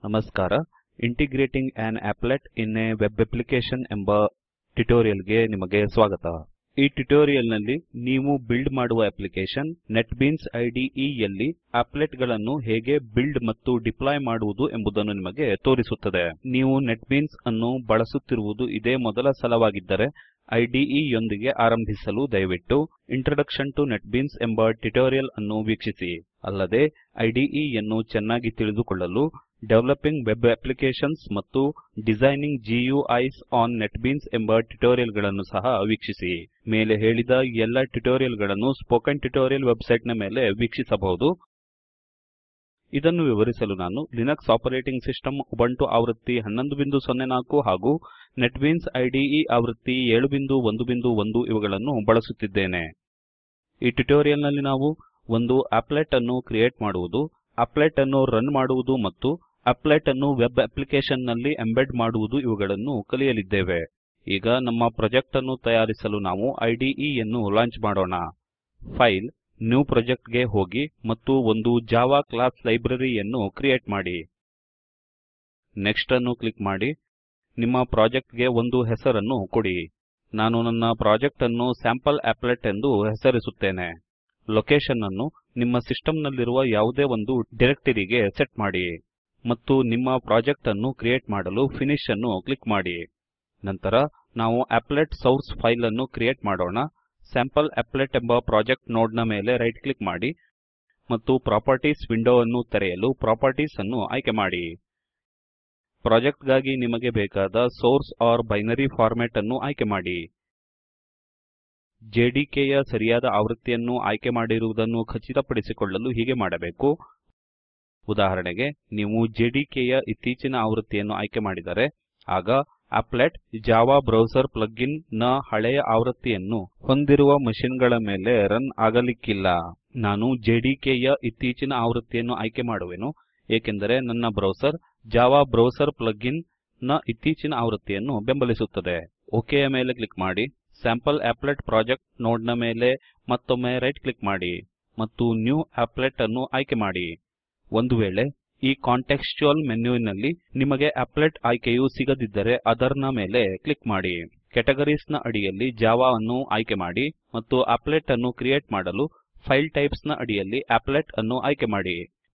ನಮಸ್ಕಾರ integrating an applet in a web application ಎಂಬ tutorial ಗೆ ನಿಮಗೆ ಸ್ವಾಗತ ಈ ಟ್ಯುಟೋರಿಯಲ್ ನಲ್ಲಿ ನೀವು ಬಿಲ್ಡ್ ಮಾಡುವ ಅಪ್ಲಿಕೇಶನ್ ನೆಟ್ಬೀನ್ಸ್ ಐಡಿಇ ಯಲ್ಲಿ ಆಪ್ಲೆಟ್ ಗಳನ್ನು ಹೇಗೆ ಬಿಲ್ಡ್ ಮತ್ತು ಡಿಪ್ಲಾಯ್ ಮಾಡುವುದು ಎಂಬುದನ್ನು ನಿಮಗೆ ತೋರಿಸುತ್ತದೆ ನೀವು ನೆಟ್ಬೀನ್ಸ್ ಅನ್ನು ಬಳಸುತ್ತಿರುವುದು ಇದೇ ಮೊದಲ ಸಲವಾಗಿದ್ದರೆ ಐಡಿಇ ಯೊಂದಿಗೆ ಆರಂಭಿಸಲು ದಯವಿಟ್ಟು ಇಂಟ್ರೊಡಕ್ಷನ್ ಟು ನೆಟ್ಬೀನ್ಸ್ ಎಂಬ ಟ್ಯುಟೋರಿಯಲ್ ಅನ್ನು ವೀಕ್ಷಿಸಿ ಅಲ್ಲದೆ ಐಡಿಇ ಯನ್ನು ಚೆನ್ನಾಗಿ ತಿಳಿದುಕೊಳ್ಳಲು ಡೆವಲಪಿಂಗ್ ವೆಬ್ ಅಪ್ಲಿಕೇಶನ್ಸ್ ಮತ್ತು ಡಿಸೈನಿಂಗ್ GUIs ಆನ್ ನೆಟ್ಬೀನ್ಸ್ ಎಂಬ ಟ್ಯುಟೋರಿಯಲ್ ಗಳನ್ನು ಸಹ ವೀಕ್ಷಿಸಿ ಮೇಲೆ ಹೇಳಿದ ಎಲ್ಲ ಟ್ಯುಟೋರಿಯಲ್ ಗಳನ್ನು ಸ್ಪೋಕನ್ ಟ್ಯುಟೋರಿಯಲ್ ವೆಬ್ಸೈಟ್ ನ ಮೇಲೆ ವೀಕ್ಷಿಸಬಹುದು ಇದನ್ನು ವಿವರಿಸಲು ನಾನು ಲಿನಕ್ಸ್ ಆಪರೇಟಿಂಗ್ ಸಿಸ್ಟಮ್ ಉಬುಂಟು ಆವೃತ್ತಿ 1104 ಹಾಗೂ ನೆಟ್ಬೀನ್ಸ್ ಐಡಿಇ ಆವೃತ್ತಿ 711 ಇವುಗಳನ್ನು ಬಳಸುತ್ತಿದ್ದೇನೆ ಈ ಟ್ಯುಟೋರಿಯಲ್ ನಲ್ಲಿ ನಾವು ಒಂದು ಆಪ್ಲೆಟ್ ಅನ್ನು ಕ್ರಿಯೇಟ್ ಮಾಡುವುದು ಆಪ್ಲೆಟ್ ಅನ್ನು ರನ್ ಮಾಡುವುದು ಮತ್ತು ಆಪ್ಲೆಟ್ ಅನ್ನು ವೆಬ್ ಅಪ್ಲಿಕೇಶನ್ ನಲ್ಲಿ ಎಂಬೆಡ್ ಮಾಡುವುದು ಇವುಗಳನ್ನು ಕಲಿಯಲಿದ್ದೇವೆ ಈಗ ನಮ್ಮ ಪ್ರಾಜೆಕ್ಟ್ ಅನ್ನು ತಯಾರಿಸಲು ನಾವು ಐಡಿಇ ಯನ್ನು ಲಾಂಚ್ ಮಾಡೋಣ ಫೈಲ್ ನ್ಯೂ ಪ್ರೊಜೆಕ್ಟ್ ಗೆ ಹೋಗಿ ಮತ್ತು ಒಂದು ಜಾವಾ ಕ್ಲಾಸ್ ಲೈಬ್ರರಿಯನ್ನು ಕ್ರಿಯೇಟ್ ಮಾಡಿ ನೆಕ್ಸ್ಟ್ ಅನ್ನು ಕ್ಲಿಕ್ ಮಾಡಿ ನಿಮ್ಮ ಪ್ರಾಜೆಕ್ಟ್ ಗೆ ಒಂದು ಹೆಸರನ್ನು ಕೊಡಿ ನಾನು ನನ್ನ ಪ್ರಾಜೆಕ್ಟ್ ಅನ್ನು ಸ್ಯಾಂಪಲ್ ಆಪ್ಲೆಟ್ ಎಂದು ಹೆಸರಿಸುತ್ತೇನೆ ಲೊಕೇಶನ್ ಅನ್ನು ನಿಮ್ಮ ಸಿಸ್ಟಮ್ ನಲ್ಲಿರುವ ಯಾವುದೇ ಒಂದು ಡೈರೆಕ್ಟರಿಗೆ ಸೆಟ್ ಮಾಡಿ ಮತ್ತು ನಿಮ್ಮ ಪ್ರಾಜೆಕ್ಟ್ ಅನ್ನು ಕ್ರಿಯೇಟ್ ಮಾಡಲು ಫಿನಿಶ್ ಅನ್ನು ಕ್ಲಿಕ್ ಮಾಡಿ ನಂತರ ನಾವು ಆಪ್ಲೆಟ್ ಸೋರ್ಸ್ ಫೈಲ್ ಅನ್ನು ಕ್ರಿಯೇಟ್ ಮಾಡೋಣ ಸ್ಯಾಂಪಲ್ ಆಪ್ಲೆಟ್ ಎಂಬ ಪ್ರಾಜೆಕ್ಟ್ ನೋಡ್ ನ ಮೇಲೆ ರೈಟ್ ಕ್ಲಿಕ್ ಮಾಡಿ ಮತ್ತು ಪ್ರಾಪರ್ಟೀಸ್ ವಿಂಡೋ ಅನ್ನು ತೆರೆಯಲು ಪ್ರಾಪರ್ಟೀಸ್ ಅನ್ನು ಆಯ್ಕೆ ಮಾಡಿ ಪ್ರಾಜೆಕ್ಟ್ ಗಾಗಿ ನಿಮಗೆ ಬೇಕಾದ ಸೋರ್ಸ್ ಆರ್ ಬೈನರಿ ಫಾರ್ಮ್ಯಾಟ್ ಅನ್ನು ಆಯ್ಕೆ ಮಾಡಿ JDK ಯ ಸರಿಯಾದ ಆವೃತ್ತಿಯನ್ನು ಆಯ್ಕೆ ಮಾಡಿರುವುದನ್ನು ಖಚಿತಪಡಿಸಿಕೊಳ್ಳಲು ಹೀಗೆ ಮಾಡಬೇಕು ಉದಾಹರಣೆಗೆ ನೀವು JDK ಯ ಇತ್ತೀಚಿನ ಆವೃತ್ತಿಯನ್ನು ಆಯ್ಕೆ ಮಾಡಿದರೆ ಆಗ ಆಪ್ಲೆಟ್ ಜಾವಾ ಬ್ರೌಸರ್ ಪ್ಲಗ್ಇನ್ ನ ಹಳೆಯ ಆವೃತ್ತಿಯನ್ನು ಹೊಂದಿರುವ ಮಷಿನ್ ಗಳ ಮೇಲೆ ರನ್ ಆಗಲಿಕ್ಕಿಲ್ಲ ನಾನು JDK ಯ ಇತ್ತೀಚಿನ ಆವೃತ್ತಿಯನ್ನು ಆಯ್ಕೆ ಮಾಡುವೆನು ಏಕೆಂದರೆ ನನ್ನ ಬ್ರೌಸರ್ ಜಾವಾ ಬ್ರೌಸರ್ ಪ್ಲಗ್ಇನ್ ನ ಇತ್ತೀಚಿನ ಆವೃತ್ತಿಯನ್ನು ಬೆಂಬಲಿಸುತ್ತದೆ ಒಕ್ ಯ ಮೇಲೆ ಕ್ಲಿಕ್ ಮಾಡಿ ಸ್ಯಾಂಪಲ್ ಆಪ್ಲೆಟ್ ಪ್ರಾಜೆಕ್ಟ್ ನೋಡ್ ನ ಮೇಲೆ ಮತ್ತೊಮ್ಮೆ ರೈಟ್ ಕ್ಲಿಕ್ ಮಾಡಿ ಮತ್ತು ನ್ಯೂ ಆಪ್ಲೆಟ್ ಅನ್ನು ಆಯ್ಕೆ ಮಾಡಿ ಒಂದು ವೇಳೆ ಈ ಕಾಂಟೆಕ್ಸ್ಚುಯಲ್ ಮೆನ್ಯುವಿನಲ್ಲಿ ನಿಮಗೆ ಆಪ್ಲೆಟ್ ಆಯ್ಕೆಯು ಸಿಗದಿದ್ದರೆ ಅದರ್ ನ ಮೇಲೆ ಕ್ಲಿಕ್ ಮಾಡಿ ಕ್ಯಾಟಗರೀಸ್ ನ ಅಡಿಯಲ್ಲಿ ಜಾವಾ ಅನ್ನು ಆಯ್ಕೆ ಮಾಡಿ ಮತ್ತು ಆಪ್ಲೆಟ್ ಅನ್ನು ಕ್ರಿಯೇಟ್ ಮಾಡಲು ಫೈಲ್ ಟೈಪ್ಸ್ ನ ಅಡಿಯಲ್ಲಿ ಆಪ್ಲೆಟ್ ಅನ್ನು ಆಯ್ಕೆ ಮಾಡಿ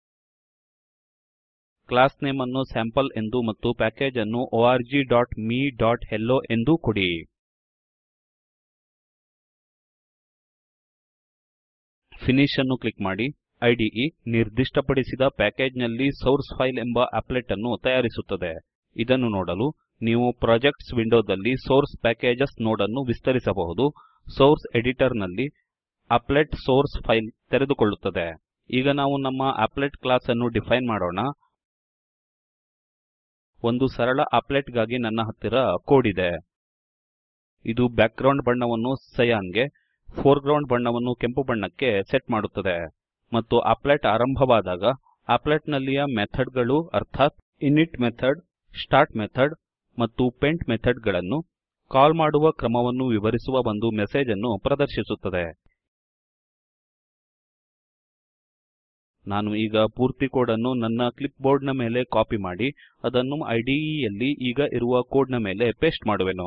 ಕ್ಲಾಸ್ ನೇಮ್ ಅನ್ನು ಸ್ಯಾಂಪಲ್ ಎಂದು ಮತ್ತು ಪ್ಯಾಕೇಜ್ ಅನ್ನು org.me.hello ಎಂದು ಕೊಡಿ ಫಿನಿಶ್ ಅನ್ನು ಕ್ಲಿಕ್ ಮಾಡಿ ಐಡಿಇ ನಿರ್ದಿಷ್ಟಪಡಿಸಿದ ಪ್ಯಾಕೇಜ್ ನಲ್ಲಿ ಸೋರ್ಸ್ ಫೈಲ್ ಎಂಬ ಆಪ್ಲೆಟ್ ಅನ್ನು ತಯಾರಿಸುತ್ತದೆ ಇದನ್ನು ನೋಡಲು ನೀವು ಪ್ರಾಜೆಕ್ಟ್ಸ್ ವಿಂಡೋದಲ್ಲಿ ಸೋರ್ಸ್ ಪ್ಯಾಕೇಜಸ್ ನೋಡ್ ಅನ್ನು ವಿಸ್ತರಿಸಬಹುದು ಸೋರ್ಸ್ ಎಡಿಟರ್ ನಲ್ಲಿ ಆಪ್ಲೆಟ್ ಸೋರ್ಸ್ ಫೈಲ್ ತೆರೆದುಕೊಳ್ಳುತ್ತದೆ ಈಗ ನಾವು ನಮ್ಮ ಆಪ್ಲೆಟ್ ಕ್ಲಾಸ್ ಅನ್ನು ಡಿಫೈನ್ ಮಾಡೋಣ ಒಂದು ಸರಳ ಆಪ್ಲೆಟ್ ಗಾಗಿ ನನ್ನ ಹತ್ತಿರ ಕೋಡ್ ಇದೆ ಇದು ಬ್ಯಾಕ್ಗ್ರೌಂಡ್ ಬಣ್ಣವನ್ನು ಸಯಾನ್ ಗೆ ಫೋರ್ಗ್ರೌಂಡ್ ಬಣ್ಣವನ್ನು ಕೆಂಪು ಬಣ್ಣಕ್ಕೆ ಸೆಟ್ ಮಾಡುತ್ತದೆ ಮತ್ತು ಆಪ್ಲೆಟ್ ಆರಂಭವಾದಾಗ ಆಪ್ಲೆಟ್ ನಲ್ಲಿಯ ಮೆಥಡ್ ಗಳು ಅರ್ಥಾತ್ ಇನಿಟ್ ಮೆಥಡ್ ಸ್ಟಾರ್ಟ್ ಮೆಥಡ್ ಮತ್ತು ಪೆಂಟ್ ಮೆಥಡ್ ಗಳನ್ನು ಕಾಲ್ ಮಾಡುವ ಕ್ರಮವನ್ನು ವಿವರಿಸುವ ಒಂದು ಮೆಸೇಜ್ ಅನ್ನು ಪ್ರದರ್ಶಿಸುತ್ತದೆ ನಾನು ಈಗ ಪೂರ್ತಿ ಕೋಡ್ ಅನ್ನು ನನ್ನ ಕ್ಲಿಪ್ ಬೋರ್ಡ್ ನ ಮೇಲೆ ಕಾಪಿ ಮಾಡಿ ಅದನ್ನು ಐಡಿಇ ಯಲ್ಲಿ ಈಗ ಇರುವ ಕೋಡ್ ನ ಮೇಲೆ ಪೇಸ್ಟ್ ಮಾಡುವೆನು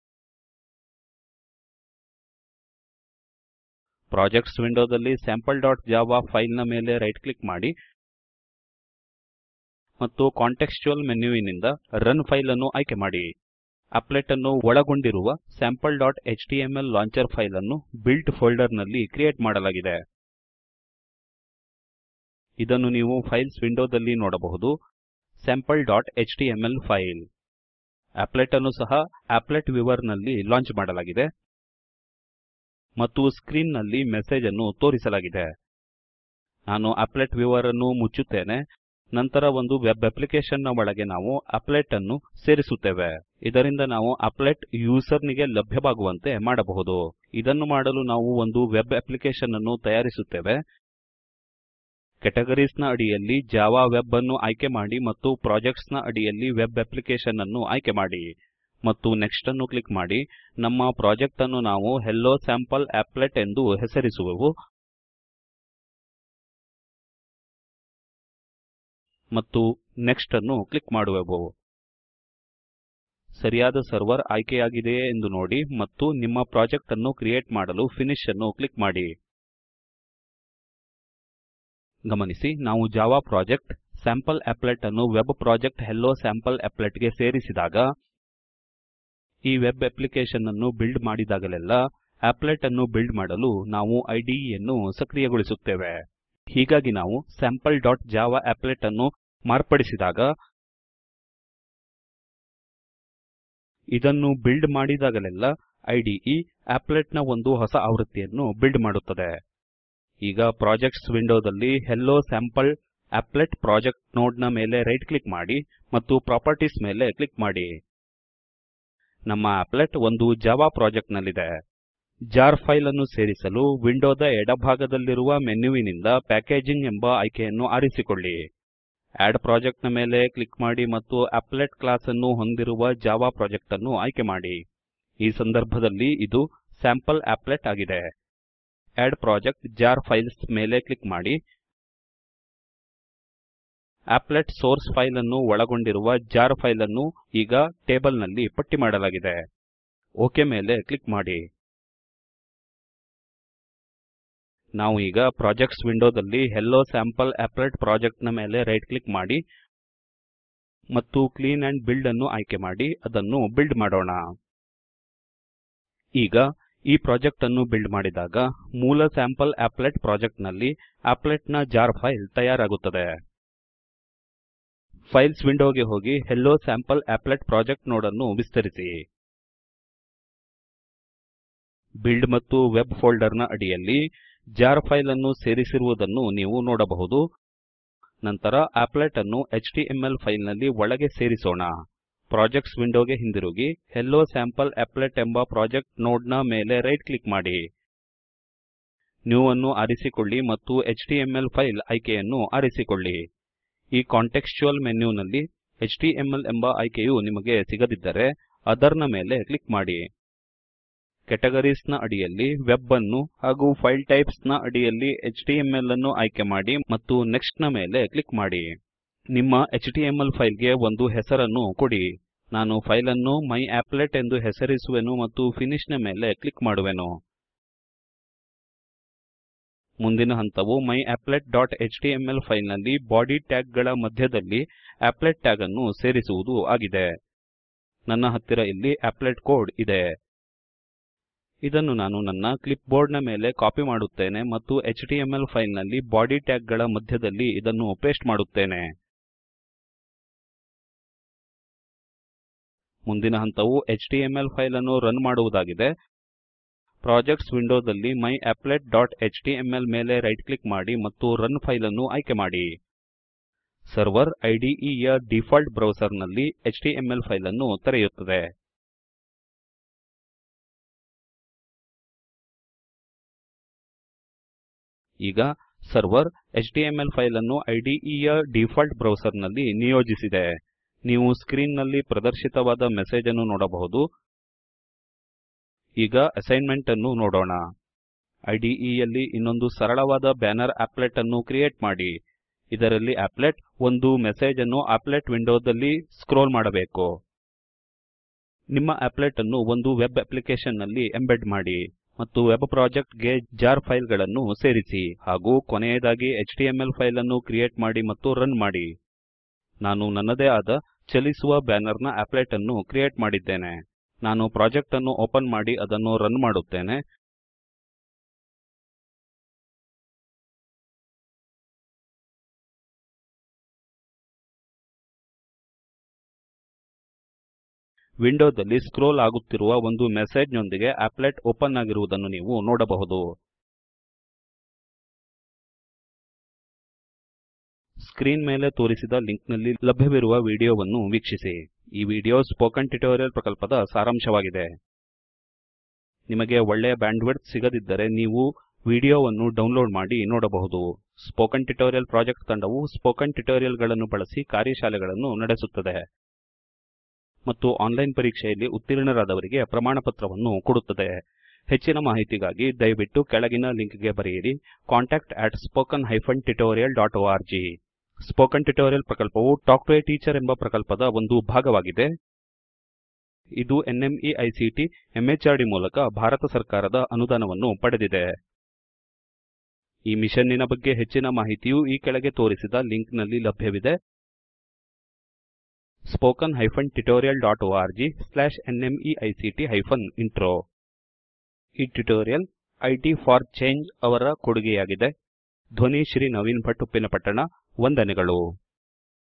ಪ್ರಾಜೆಕ್ಟ್ಸ್ ವಿಂಡೋದಲ್ಲಿ sampleಜಾವಾ ಫೈಲ್ ನ ಮೇಲೆ ರೈಟ್ ಕ್ಲಿಕ್ ಮಾಡಿ ಮತ್ತು ಕಾಂಟೆಕ್ಸ್ಚುಯಲ್ ಮೆನ್ಯುವಿನಿಂದ ರನ್ ಫೈಲ್ ಅನ್ನು ಆಯ್ಕೆ ಮಾಡಿ ಆಪ್ಲೆಟ್ ಅನ್ನು ಒಳಗೊಂಡಿರುವ sampleಎಚ್ಟಿಎಂಎಲ್ ಲಾಂಚರ್ ಫೈಲ್ ಅನ್ನು ಬಿಲ್ಟ್ ಫೋಲ್ಡರ್ ನಲ್ಲಿ ಕ್ರಿಯೇಟ್ ಮಾಡಲಾಗಿದೆ ಇದನ್ನು ನೀವು ಫೈಲ್ಸ್ ವಿಂಡೋದಲ್ಲಿ ನೋಡಬಹುದು sampleಎಚ್ಟಿಎಂಎಲ್ ಫೈಲ್ ಆಪ್ಲೆಟ್ ಅನ್ನು ಸಹ ಆಪ್ಲೆಟ್ ವ್ಯೂವರ್ ನಲ್ಲಿ ಲಾಂಚ್ ಮಾಡಲಾಗಿದೆ ಮತ್ತು ಸ್ಕ್ರೀನ್ ನಲ್ಲಿ ಮೆಸೇಜ್ ಅನ್ನು ತೋರಿಸಲಾಗಿದೆ ನಾನು ಆಪ್ಲೆಟ್ ವ್ಯೂವರ್ ಅನ್ನು ಮುಚ್ಚುತ್ತೇನೆ ನಂತರ ಒಂದು ವೆಬ್ ಅಪ್ಲಿಕೇಶನ್ ನ ಒಳಗೆ ನಾವು ಆಪ್ಲೆಟ್ ಅನ್ನು ಸೇರಿಸುತ್ತೇವೆ ಇದರಿಂದ ನಾವು ಆಪ್ಲೆಟ್ ಯೂಸರ್ ನಿಗೆ ಲಭ್ಯವಾಗುವಂತೆ ಮಾಡಬಹುದು ಇದನ್ನು ಮಾಡಲು ನಾವು ಒಂದು ವೆಬ್ ಅಪ್ಲಿಕೇಶನ್ ಅನ್ನು ತಯಾರಿಸುತ್ತೇವೆ ಕ್ಯಾಟಗರೀಸ್ ನ ಅಡಿಯಲ್ಲಿ ಜಾವಾ ವೆಬ್ ಅನ್ನು ಆಯ್ಕೆ ಮಾಡಿ ಮತ್ತು ಪ್ರಾಜೆಕ್ಟ್ಸ್ ನ ಅಡಿಯಲ್ಲಿ ವೆಬ್ ಅಪ್ಲಿಕೇಶನ್ ಅನ್ನು ಆಯ್ಕೆ ಮಾಡಿ ಮತ್ತು ನೆಕ್ಸ್ಟ್ ಅನ್ನು ಕ್ಲಿಕ್ ಮಾಡಿ ನಮ್ಮ ಪ್ರಾಜೆಕ್ಟ್ ಅನ್ನು ನಾವು ಹೆಲ್ಲೊ ಸ್ಯಾಂಪಲ್ ಆಪ್ಲೆಟ್ ಎಂದು ಹೆಸರಿಸುವೆವು ಮತ್ತು ನೆಕ್ಸ್ಟ್ ಅನ್ನು ಕ್ಲಿಕ್ ಮಾಡುವೆವು ಸರಿಯಾದ ಸರ್ವರ್ ಆಯ್ಕೆಯಾಗಿದೆಯೇ ಎಂದು ನೋಡಿ ಮತ್ತು ನಿಮ್ಮ ಪ್ರಾಜೆಕ್ಟ್ ಅನ್ನು ಕ್ರಿಯೇಟ್ ಮಾಡಲು ಫಿನಿಶ್ ಅನ್ನು ಕ್ಲಿಕ್ ಮಾಡಿ ಗಮನಿಸಿ ನಾವು ಜಾವಾ ಪ್ರಾಜೆಕ್ಟ್ ಸ್ಯಾಂಪಲ್ ಅಪ್ಲೆಟ್ ಅನ್ನು web project hello sample applet ಗೆ ಸೇರಿಸಿದಾಗ ಈ ವೆಬ್ ಅಪ್ಲಿಕೇಶನ್ ಅನ್ನು ಬಿಲ್ಡ್ ಮಾಡಿದಾಗಲೆಲ್ಲ ಅಪ್ಲೆಟ್ ಅನ್ನು ಬಿಲ್ಡ್ ಮಾಡಲು ನಾವು ಐಡಿಇ ಯನ್ನು ಸಕ್ರಿಯಗೊಳಿಸುತ್ತೇವೆ ಹೀಗಾಗಿ ನಾವು ಸ್ಯಾಂಪಲ್ ಡಾಟ್ ಜಾವಾ ಅಪ್ಲೆಟ್ ಅನ್ನು ಮಾರ್ಪಡಿಸಿದಾಗ ಇದನ್ನು ಬಿಲ್ಡ್ ಮಾಡಿದಾಗಲೆಲ್ಲ ಐಡಿಇ ಅಪ್ಲೆಟ್ ನ ಒಂದು ಹೊಸ ಆವೃತ್ತಿಯನ್ನು ಬಿಲ್ಡ್ ಮಾಡುತ್ತದೆ ಈಗ ಪ್ರಾಜೆಕ್ಟ್ಸ್ ವಿಂಡೋದಲ್ಲಿ hello sample applet project node ನ ಮೇಲೆ ರೈಟ್ ಕ್ಲಿಕ್ ಮಾಡಿ ಮತ್ತು ಪ್ರಾಪರ್ಟೀಸ್ ಮೇಲೆ ಕ್ಲಿಕ್ ಮಾಡಿ ನಮ್ಮ ಅಪ್ಲೆಟ್ ಒಂದು ಜಾವಾ ಪ್ರಾಜೆಕ್ಟ್ ನಲ್ಲಿದೆ ಜಾರ್ ಫೈಲ್ ಅನ್ನು ಸೇರಿಸಲು ವಿಂಡೋದ ಎಡಭಾಗದಲ್ಲಿರುವ ಮೆನ್ಯುವಿನಿಂದ ಪ್ಯಾಕೇಜಿಂಗ್ ಎಂಬ ಆಯ್ಕೆಯನ್ನು ಆರಿಸಿಕೊಳ್ಳಿ ಆಡ್ ಪ್ರಾಜೆಕ್ಟ್ ನ ಮೇಲೆ ಕ್ಲಿಕ್ ಮಾಡಿ ಮತ್ತು ಅಪ್ಲೆಟ್ ಕ್ಲಾಸ್ ಅನ್ನು ಹೊಂದಿರುವ ಜಾವಾ ಪ್ರಾಜೆಕ್ಟ್ ಅನ್ನು ಆಯ್ಕೆ ಮಾಡಿ ಈ ಸಂದರ್ಭದಲ್ಲಿ ಇದು ಸ್ಯಾಂಪಲ್ ಅಪ್ಲೆಟ್ ಆಗಿದೆ ಆಡ್ ಪ್ರಾಜೆಕ್ಟ್ ಜಾರ್ ಫೈಲ್ಸ್ ಮೇಲೆ ಕ್ಲಿಕ್ ಮಾಡಿ ಅಪ್ಲೆಟ್ ಸೋರ್ಸ್ ಫೈಲ್ ಅನ್ನು ಒಳಗೊಂಡಿರುವ ಜಾರ್ ಫೈಲ್ ಅನ್ನು ಈಗ ಟೇಬಲ್ ನಲ್ಲಿ ಪಟ್ಟಿ ಮಾಡಲಾಗಿದೆ ಒಕ್ ಮೇಲೆ ಕ್ಲಿಕ್ ಮಾಡಿ ನಾವು ಈಗ ಪ್ರಾಜೆಕ್ಟ್ಸ್ ವಿಂಡೋದಲ್ಲಿ ಹೆಲ್ಲೊ ಸ್ಯಾಂಪಲ್ ಅಪ್ಲೆಟ್ ಪ್ರಾಜೆಕ್ಟ್ ನ ಮೇಲೆ ರೈಟ್ ಕ್ಲಿಕ್ ಮಾಡಿ ಮತ್ತು ಕ್ಲೀನ್ ಅಂಡ್ ಬಿಲ್ಡ್ ಅನ್ನು ಆಯ್ಕೆ ಮಾಡಿ ಅದನ್ನು ಬಿಲ್ಡ್ ಮಾಡೋಣ ಈಗ ಈ ಪ್ರಾಜೆಕ್ಟ್ ಅನ್ನು ಬಿಲ್ಡ್ ಮಾಡಿದಾಗ ಮೂಲ ಸ್ಯಾಂಪಲ್ ಅಪ್ಲೆಟ್ ಪ್ರಾಜೆಕ್ಟ್ ನಲ್ಲಿ ಅಪ್ಲೆಟ್ ನ ಜಾರ್ ಫೈಲ್ ತಯಾರಾಗುತ್ತದೆ ಫೈಲ್ಸ್ ವಿಂಡೋಗೆ ಹೋಗಿ ಹೆಲ್ಲೊ ಸ್ಯಾಂಪಲ್ ಅಪ್ಲೆಟ್ ಪ್ರಾಜೆಕ್ಟ್ ನೋಡನ್ನು ವಿಸ್ತರಿಸಿ ಬಿಲ್ಡ್ ಮತ್ತು ವೆಬ್ ಫೋಲ್ಡರ್ ನ ಅಡಿಯಲ್ಲಿ ಜಾರ್ ಫೈಲ್ ಅನ್ನು ಸೇರಿಸಿರುವುದನ್ನು ನೀವು ನೋಡಬಹುದು ನಂತರ ಅಪ್ಲೆಟ್ ಅನ್ನು ಎಚ್ಟಿಎಂಎಲ್ ಫೈಲ್ ನಲ್ಲಿ ಒಳಗೆ ಸೇರಿಸೋಣ ಪ್ರಾಜೆಕ್ಟ್ಸ್ ವಿಂಡೋಗೆ ಹಿಂದಿರುಗಿ ಹೆಲ್ಲೊ ಸ್ಯಾಂಪಲ್ ಅಪ್ಲೆಟ್ ಎಂಬ ಪ್ರಾಜೆಕ್ಟ್ ನೋಡ್ ನ ಮೇಲೆ ರೈಟ್ ಕ್ಲಿಕ್ ಮಾಡಿ ನ್ಯೂ ಅನ್ನು ಆರಿಸಿಕೊಳ್ಳಿ ಮತ್ತು ಎಚ್ಟಿಎಂಎಲ್ ಫೈಲ್ ಆಯ್ಕೆಯನ್ನು ಆರಿಸಿಕೊಳ್ಳಿ ಈ ಕಾಂಟೆಕ್ಸ್ಚುಯಲ್ ಮೆನ್ಯುನಲ್ಲಿ ಎಚ್ಟಿಎಂಎಲ್ ಎಂಬ ಆಯ್ಕೆಯು ನಿಮಗೆ ಸಿಗದಿದ್ದರೆ ಅದರ್ ನ ಮೇಲೆ ಕ್ಲಿಕ್ ಮಾಡಿ ಕೆಟಗರೀಸ್ ನ ಅಡಿಯಲ್ಲಿ ವೆಬ್ ಅನ್ನು ಹಾಗೂ ಫೈಲ್ ಟೈಪ್ಸ್ ನ ಅಡಿಯಲ್ಲಿ ಎಚ್ಟಿಎಂಎಲ್ ಅನ್ನು ಆಯ್ಕೆ ಮಾಡಿ ಮತ್ತು ನೆಕ್ಸ್ಟ್ ನ ಮೇಲೆ ಕ್ಲಿಕ್ ಮಾಡಿ ನಿಮ್ಮ ಎಚ್ಟಿಎಂಎಲ್ ಫೈಲ್ ಗೆ ಒಂದು ಹೆಸರನ್ನು ಕೊಡಿ ನಾನು ಫೈಲ್ ಅನ್ನು ಮೈಯಾಪ್ಲೆಟ್ ಎಂದು ಹೆಸರಿಸುವೆನು ಮತ್ತು ಫಿನಿಶ್ ನ ಮೇಲೆ ಕ್ಲಿಕ್ ಮಾಡುವೆನು ಮುಂದಿನ ಹಂತವು ಮೈಯಾಪ್ಲೆಟ್ ಡಾಟ್ ಎಚ್ಟಿಎಂಎಲ್ ಫೈಲ್ ನಲ್ಲಿ ಬಾಡಿ ಟ್ಯಾಗ್ ಗಳ ಮಧ್ಯದಲ್ಲಿ ಅಪ್ಲೆಟ್ ಟ್ಯಾಗ್ ಅನ್ನು ಸೇರಿಸುವುದು ಆಗಿದೆ ನನ್ನ ಹತ್ತಿರ ಇಲ್ಲಿ ಅಪ್ಲೆಟ್ ಕೋಡ್ ಇದೆ ಇದನ್ನು ನಾನು ನನ್ನ ಕ್ಲಿಪ್ ಬೋರ್ಡ್ ನ ಮೇಲೆ ಕಾಪಿ ಮಾಡುತ್ತೇನೆ ಮತ್ತು ಎಚ್ಟಿಎಂಎಲ್ ಫೈಲ್ ನಲ್ಲಿ ಬಾಡಿ ಟ್ಯಾಗ್ ಗಳ ಮಧ್ಯದಲ್ಲಿ ಇದನ್ನು ಪೇಸ್ಟ್ ಮಾಡುತ್ತೇನೆ ಮುಂದಿನ ಹಂತವು ಎಚ್ಟಿಎಂಎಲ್ ಫೈಲ್ ಅನ್ನು ರನ್ ಮಾಡುವುದಾಗಿದೆ ಪ್ರಾಜೆಕ್ಟ್ಸ್ ವಿಂಡೋದಲ್ಲಿ ಮೈಯಾಪ್ಲೆಟ್ ಡಾಟ್ ಎಚ್ಟಿಎಂಎಲ್ ಮೇಲೆ ರೈಟ್ ಕ್ಲಿಕ್ ಮಾಡಿ ಮತ್ತು ರನ್ ಫೈಲ್ ಅನ್ನು ಆಯ್ಕೆ ಮಾಡಿ ಸರ್ವರ್ ಐಡಿಇ ಯ ಡಿಫಾಲ್ಟ್ ಬ್ರೌಸರ್ ನಲ್ಲಿ ಎಚ್ಟಿಎಂಎಲ್ ಫೈಲ್ ಅನ್ನು ತೆರೆಯುತ್ತದೆ ಈಗ ಸರ್ವರ್ ಎಚ್ಟಿಎಂಎಲ್ ಫೈಲ್ ಅನ್ನು ಐಡಿಇ ಯ ಡಿಫಾಲ್ಟ್ ಬ್ರೌಸರ್ ನಲ್ಲಿ ನಿಯೋಜಿಸಿದೆ ನೀವು ಸ್ಕ್ರೀನ್ ನಲ್ಲಿ ಪ್ರದರ್ಶಿತವಾದ ಮೆಸೇಜ್ ಅನ್ನು ನೋಡಬಹುದು ಈಗ ಅಸೈನ್ಮೆಂಟ್ ಅನ್ನು ನೋಡೋಣ ಐಡಿಇ ಯಲ್ಲಿ ಇನ್ನೊಂದು ಸರಳವಾದ ಬ್ಯಾನರ್ ಅಪ್ಲೆಟ್ ಅನ್ನು ಕ್ರಿಯೇಟ್ ಮಾಡಿ ಇದರಲ್ಲಿ ಅಪ್ಲೆಟ್ ಒಂದು ಮೆಸೇಜ್ ಅನ್ನು ಅಪ್ಲೆಟ್ ವಿಂಡೋದಲ್ಲಿ ಸ್ಕ್ರೋಲ್ ಮಾಡಬೇಕು ನಿಮ್ಮ ಅಪ್ಲೆಟ್ ಅನ್ನು ಒಂದು ವೆಬ್ ಅಪ್ಲಿಕೇಶನ್ ನಲ್ಲಿ ಎಂಬೆಡ್ ಮಾಡಿ ಮತ್ತು ವೆಬ್ ಪ್ರಾಜೆಕ್ಟ್ ಗೆ ಜಾರ್ ಫೈಲ್ ಗಳನ್ನು ಸೇರಿಸಿ ಹಾಗೂ ಕೊನೆಯದಾಗಿ ಎಚ್ಟಿಎಂಎಲ್ ಫೈಲ್ ಅನ್ನು ಕ್ರಿಯೇಟ್ ಮಾಡಿ ಮತ್ತು ರನ್ ಮಾಡಿ ನಾನು ನನ್ನದೇ ಆದ ಚಲಿಸುವ ಬ್ಯಾನರ್ ನ ಅಪ್ಲೆಟ್ ಅನ್ನು ಕ್ರಿಯೇಟ್ ಮಾಡಿದ್ದೇನೆ ನಾನು ಪ್ರಾಜೆಕ್ಟ್ ಅನ್ನು ಓಪನ್ ಮಾಡಿ ಅದನ್ನು ರನ್ ಮಾಡುತ್ತೇನೆ ವಿಂಡೋದಲ್ಲಿ ಸ್ಕ್ರೋಲ್ ಆಗುತ್ತಿರುವ ಒಂದು ಮೆಸೇಜ್ ನೊಂದಿಗೆ ಅಪ್ಲೆಟ್ ಓಪನ್ ಆಗಿರುವುದನ್ನು ನೀವು ನೋಡಬಹುದು ಸ್ಕ್ರೀನ್ ಮೇಲೆ ತೋರಿಸಿದ ಲಿಂಕ್ ನಲ್ಲಿ ಲಭ್ಯವಿರುವ ವಿಡಿಯೋವನ್ನು ವೀಕ್ಷಿಸಿ ಈ ವಿಡಿಯೋ ಸ್ಪೋಕನ್ ಟ್ಯುಟೋರಿಯಲ್ ಪ್ರಕಲ್ಪದ ಸಾರಾಂಶವಾಗಿದೆ ನಿಮಗೆ ಒಳ್ಳೆಯ ಬ್ಯಾಂಡ್ವಿಡ್ತ್ ಸಿಗದಿದ್ದರೆ ನೀವು ವಿಡಿಯೋವನ್ನು ಡೌನ್ಲೋಡ್ ಮಾಡಿ ನೋಡಬಹುದು ಸ್ಪೋಕನ್ ಟ್ಯುಟೋರಿಯಲ್ ಪ್ರಾಜೆಕ್ಟ್ ತಂಡವು ಸ್ಪೋಕನ್ ಟ್ಯುಟೋರಿಯಲ್ ಗಳನ್ನು ಬಳಸಿ ಕಾರ್ಯಶಾಲೆಗಳನ್ನು ನಡೆಸುತ್ತದೆ ಮತ್ತು ಆನ್ಲೈನ್ ಪರೀಕ್ಷೆಯಲ್ಲಿ ಉತ್ತೀರ್ಣರಾದವರಿಗೆ ಪ್ರಮಾಣಪತ್ರವನ್ನು ಕೊಡುತ್ತದೆ ಹೆಚ್ಚಿನ ಮಾಹಿತಿಗಾಗಿ ದಯವಿಟ್ಟು ಕೆಳಗಿನ ಲಿಂಕ್ ಗೆ ಬರೆಯಿರಿ contact at spoken hyphen tutorial dot org spoken tutorial ಪ್ರಕಲ್ಪವು ಟಾಕ್ ಟು ಎ ಟೀಚರ್ ಎಂಬ ಪ್ರಕಲ್ಪದ ಒಂದು ಭಾಗವಾಗಿದೆ ಇದು ನ್ಮೈಕ್ಟ್ ಮೆಹರ್ಡ್ ಮೂಲಕ ಭಾರತ ಸರ್ಕಾರದ ಅನುದಾನವನ್ನು ಪಡೆದಿದೆ ಈ ಮಿಷನ್ನಿನ ಬಗ್ಗೆ ಹೆಚ್ಚಿನ ಮಾಹಿತಿಯು ಈ ಕೆಳಗೆ ತೋರಿಸಿದ ಲಿಂಕ್ ನಲ್ಲಿ ಲಭ್ಯವಿದೆ spoken hyphen tutorial dot org slash NMEICT hyphen intro ಈ ಟ್ಯುಟೋರಿಯಲ್ ಐಟಿ ಫಾರ್ ಚೇಂಜ್ ಅವರ ಕೊಡುಗೆಯಾಗಿದೆ ಧ್ವನಿ ಶ್ರೀ ನವೀನ್ ಭಟ್ ಉಪ್ಪಿನಪಟ್ಟಣ ವಂದನೆಗಳು